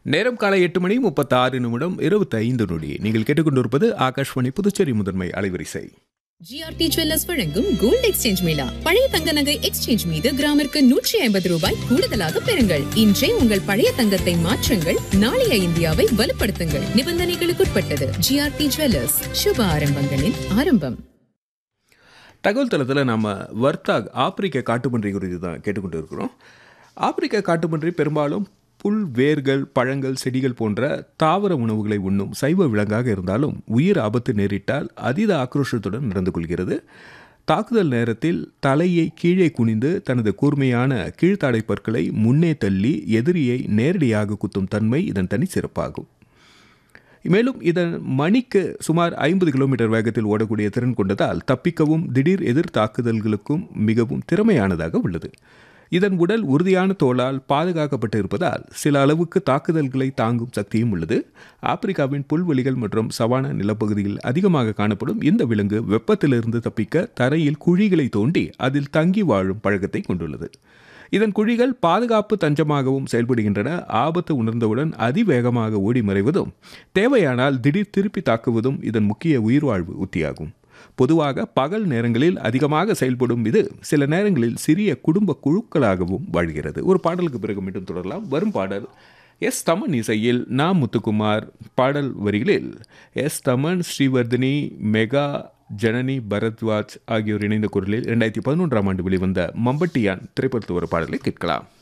நேரம் காலை எட்டு மணி முப்பத்தாறு நிமிடம் இருபத்தைந்து நொடி நீங்கள் கேட்டுக்கொண்டிருப்பது ஆகாஷ்வாணி புதுச்சேரி முதன்மை அலைவரிசை ஜிஆர்டி ஜுவல்லர்ஸ் வழங்கும் கோல்ட் எக்ஸ்சேஞ்ச் மேளா பழைய தங்க நகை எக்ஸ்சேஞ்ச் மீது கிராமிற்கு நூற்றி ஐம்பது ரூபாய் கூடுதலாக பெறுங்கள் இன்றே உங்கள் பழைய தங்கத்தை மாற்றுங்கள் நாளைய இந்தியாவை வலுப்படுத்துங்கள் நிபந்தனைகளுக்குட்பட்டது ஜிஆர்டி ஜுவல்லர்ஸ் சுப ஆரம்பங்களின் ஆரம்பம் தகவல் தளத்தில் நம்ம வர்த்தாக் ஆப்பிரிக்க காட்டுப்பன்றி குறித்து தான் கேட்டுக்கொண்டு இருக்கிறோம் ஆப்பிரிக்க காட்டுப்பன்றி பெரும்பாலும் புல் வேர்கள் பழங்கள் செடிகள் போன்ற தாவர உணவுகளை உண்ணும் சைவ விலங்காக இருந்தாலும் உயிர் ஆபத்து நேரிட்டால் அதீத ஆக்ரோஷத்துடன் நடந்து கொள்கிறது தாக்குதல் நேரத்தில் தலையை கீழே குனிந்து தனது கூர்மையான கீழ்த்தாடை பற்களை முன்னே தள்ளி எதிரியை நேரடியாக குத்தும் தன்மை இதன் தனி சிறப்பாகும் மேலும் இதன் மணிக்கு சுமார் ஐம்பது கிலோமீட்டர் வேகத்தில் ஓடக்கூடிய திறன் கொண்டதால் தப்பிக்கவும் திடீர் எதிர் தாக்குதல்களுக்கும் மிகவும் திறமையானதாக உள்ளது இதன் உடல் உறுதியான தோலால் பாதுகாக்கப்பட்டு இருப்பதால் சில அளவுக்கு தாக்குதல்களை தாங்கும் சக்தியும் உள்ளது ஆப்பிரிக்காவின் புல்வெளிகள் மற்றும் சவானா நிலப்பகுதியில் அதிகமாக காணப்படும் இந்த விலங்கு வெப்பத்திலிருந்து தப்பிக்க தரையில் குழிகளை தோண்டி அதில் தங்கி வாழும் பழக்கத்தை கொண்டுள்ளது இதன் குழிகள் பாதுகாப்பு தஞ்சமாகவும் செயல்படுகின்றன ஆபத்து உணர்ந்தவுடன் அதிவேகமாக ஓடி மறைவதும் தேவையானால் திடீர் திருப்பி தாக்குவதும் இதன் முக்கிய உயிர்வாழ்வு உத்தியாகும் பொதுவாக பகல் நேரங்களில் அதிகமாக செயல்படும் இது சில நேரங்களில் சிறிய குடும்ப குழுக்களாகவும் வாழ்கிறது ஒரு பாடலுக்கு பிறகு மீண்டும் தொடரலாம் வரும் பாடல் எஸ் தமன் இசையில் நா முத்துக்குமார் பாடல் வரிகளில் எஸ் தமன் ஸ்ரீவர்தினி மெகா ஜனனி பரத்வாஜ் ஆகியோர் இணைந்த குரலில் இரண்டாயிரத்தி பதினொன்றாம் ஆண்டு வெளிவந்த மம்பட்டியான் திரைப்படத்து ஒரு பாடலை கேட்கலாம்